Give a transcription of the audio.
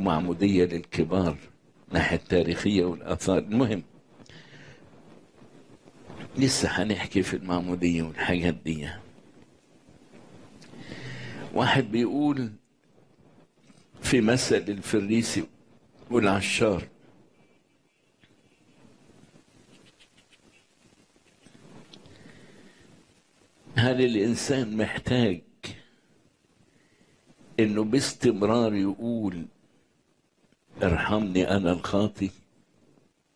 معمودية للكبار ناحية التاريخية والآثار المهم لسه هنحكي في المعمودية والحاجات دي واحد بيقول في مثل الفريسي والعشار هل الإنسان محتاج إنه باستمرار يقول ارحمني أنا الخاطي